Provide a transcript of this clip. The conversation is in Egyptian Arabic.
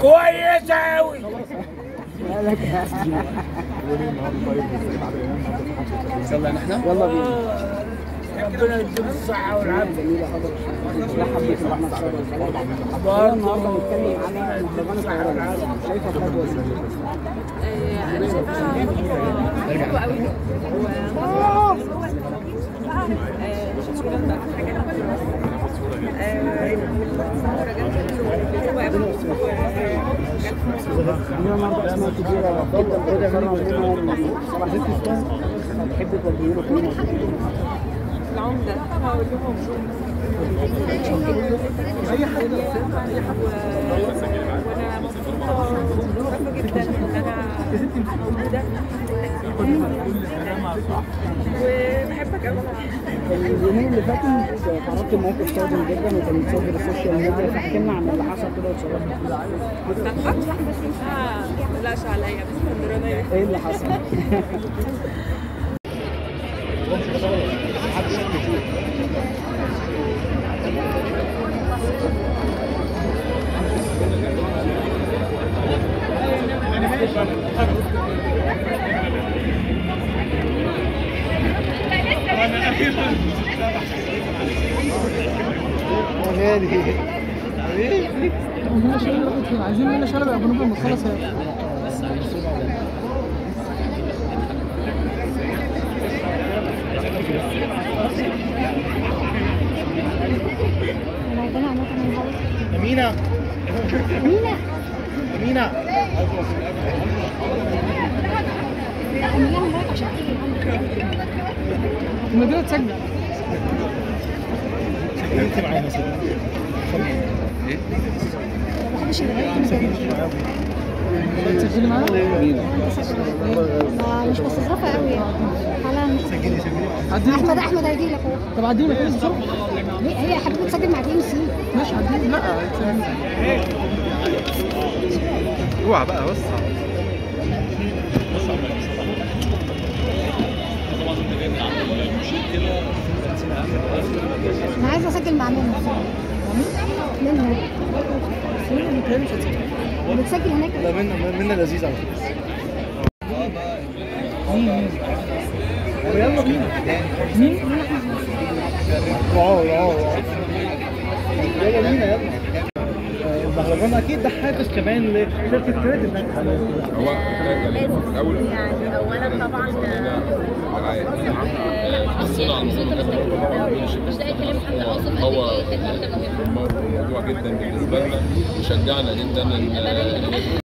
كويسة أوي يلا نحن يلا بينا ربنا يديك الصحة والعافية لا حبيت الرحمن النهارده بنتكلم على مهرجان الطيران شايفه خطوه ازاي؟ انا شايفاها حلوه قوي شكرا بقى في حاجات عندنا النهارده اسماء كبيره جدا بتتكرم منهم صلاح ست سنين بتحب توجهي له كلمه العمدة هقول لهم اي حاجة وانا مبسوطة مبسوطة جدا ان انا موجودة وبحبك قوي اليومين اللي فاتوا تعرضت لموقف صادم جدا وكان متصدر السوشيال ميديا فاحكي لنا عن اللي حصل كده وتصرفت كان خط واحدة اسمها ما تقلقش عليا بس اسكندرانية ايه اللي حصل؟ عايزين منى شلبي ابو نبل مخلص أمينة أمينة أمينة المدينه تسجل أنت معانا سيدي تسجلي معانا ما مش مستظرفة قوي يعني على عدينا احمد احمد هيجي لك اهو طب عدينا كده بسرعه ليه؟ هي حبيبي تسجل مع دي ام سي ماشي عدينا لا اوعى بقى بس انا عايزه اسجل مع منى منى بتسجل هناك لا منا منا لذيذ على فكرة يلا بينا واو واو يلا بينا يلا المهرجان اكيد ده حافز كمان لشركه كريدت هو لازم يعني اولا طبعا مش لاقي كلام حتى اوصف هو الموضوع جدا بالنسبه لنا وشجعنا جدا ان